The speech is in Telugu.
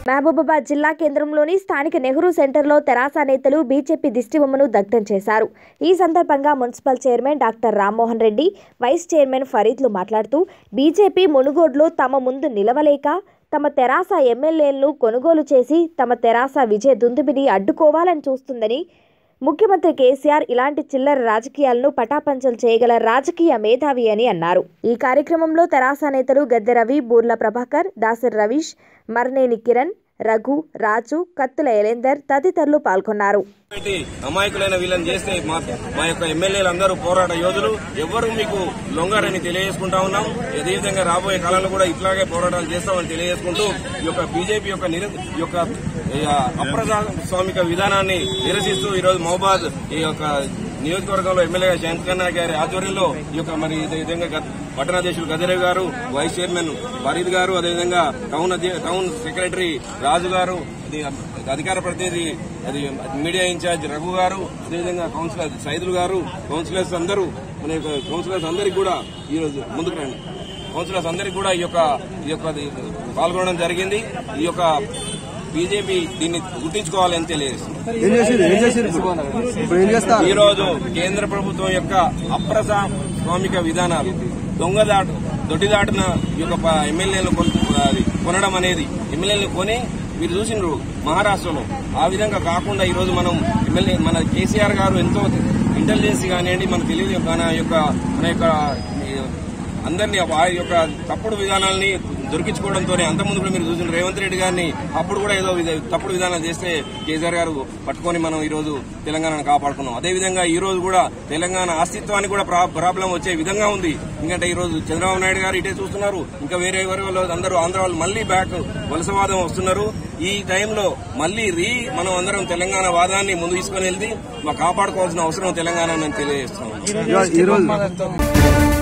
మహబూబాబాద్ జిల్లా కేంద్రంలోని స్థానిక నెహ్రూ సెంటర్లో తెరాస నేతలు బీజేపీ దిష్టిబొమ్మను దగ్ధం చేశారు ఈ సందర్భంగా municipal chairman doctor Rammohan Reddy vice chairman ఫరీద్లు మాట్లాడుతూ బీజేపీ మునుగోడులో తమ ముందు నిలవలేక తమ తెరాస ఎమ్మెల్యేలను కొనుగోలు చేసి తమ తెరాస విజయ దుందుబిని అడ్డుకోవాలని చూస్తుందని ముఖ్యమంత్రి కేసీఆర్ ఇలాంటి చిల్లర రాజకీయాలను పటాపంచలు చేయగల రాజకీయ మేధావి అని అన్నారు ఈ కార్యక్రమంలో తెరాస నేతలు గద్దె రవి బూర్ల ప్రభాకర్ దాసరి రవీష్ మర్నేని కిరణ్ రఘు రాజు కత్తుల ఎలేందర్ తదితరులు పాల్గొన్నారు పెట్టి అమాయకులైన వీళ్ళని చేస్తే మా మా యొక్క ఎమ్మెల్యేలు అందరూ పోరాట యోధులు ఎవరు మీకు లొంగారని తెలియజేసుకుంటా ఉన్నాం అదేవిధంగా రాబోయే కాలంలో కూడా ఇట్లాగే పోరాటాలు చేస్తామని తెలియజేసుకుంటూ ఈ యొక్క బీజేపీ యొక్క నిర- ఈ యొక్క ఈ అప్రజాస్వామిక విధానాన్ని నిరసిస్తూ ఈరోజు మహబాద్ ఈ యొక్క నియోజకవర్గంలో ఎమ్మెల్యేగా శంకరన్న గారి ఆధ్వర్యంలో ఈ యొక్క మరి ఇదే విధంగా గత- పట్టణాధ్యక్షులు గదిరేవి గారు వైస్ చైర్మన్ ఫరీద్ గారు అదేవిధంగా టౌన్ అధ్య- టౌన్ సెక్రటరీ రాజు గారు ఇది అధికార ప్రతినిధి అది మీడియా ఇన్ఛార్జ్ రఘు గారు అదేవిధంగా కౌన్సిలర్ సైదులు గారు కౌన్సిలర్స్ అందరూ మన యొక్క కౌన్సిలర్స్ అందరికీ కూడా ఈరోజు ముందుకు రండి కౌన్సిలర్స్ అందరికీ కూడా ఈ యొక్క ఈ యొక్క పాల్గొనడం జరిగింది ఈ యొక్క బీజేపీ దీన్ని గుర్తించుకోవాలని తెలియజేస్తుంది ఏం చేసిరు ఏం చేసిరు ఇప్పుడు ఇప్పుడు ఏం చేస్తా ఈ రోజు కేంద్ర ప్రభుత్వం యొక్క అప్రజాస్వామిక విధానాలు దొంగదాటు దొడ్డిదాటిన ఈ యొక్క ప- ఎమ్మెల్యేలను కొన్- అది కొనడం అనేది ఎమ్మెల్యేలను కొని మీరు చూసినారు మహారాష్ట్రలో ఆ విధంగా కాకుండా ఈ రోజు మనం ఎమ్మెల్యే మన కేసీఆర్ గారు ఎంతో ఇంటెలిజెన్స్ కానివ్వండి మన తెలివి మన యొక్క మన యొక్క ఈ అందరినీ ఆ యొక్క తప్పుడు విధానాలని దొరికించుకోవడంతో అంతకుముందు కూడా మీరు చూసిన రేవంత్ రెడ్డి గారిని అప్పుడు కూడా ఏదో విధ- తప్పుడు విధానాలు చేస్తే కేసీఆర్ గారు పట్టుకొని మనం ఈ రోజు తెలంగాణను కాపాడుకున్నాం అదేవిధంగా ఈ రోజు కూడా తెలంగాణ అస్తిత్వానికి కూడా ప్రా- ప్రాబ్లం వచ్చే విధంగా ఉంది ఎందుకంటే ఈ రోజు చంద్రబాబు నాయుడు గారు ఇటే చూస్తున్నారు ఇంకా వేరే ఎవరి వాళ్ళు అందరూ ఆంధ్ర వాళ్ళు మళ్ళీ బ్యాక్ వలసవాదం వస్తున్నారు ఈ టైంలో మళ్ళీ రీ మనం అందరం తెలంగాణ వాదాన్ని ముందు తీసుకొని వెళ్తే మా కాపాడుకోవాల్సిన అవసరం తెలంగాణ అని తెలియజేస్తున్నాం ఈ రోజు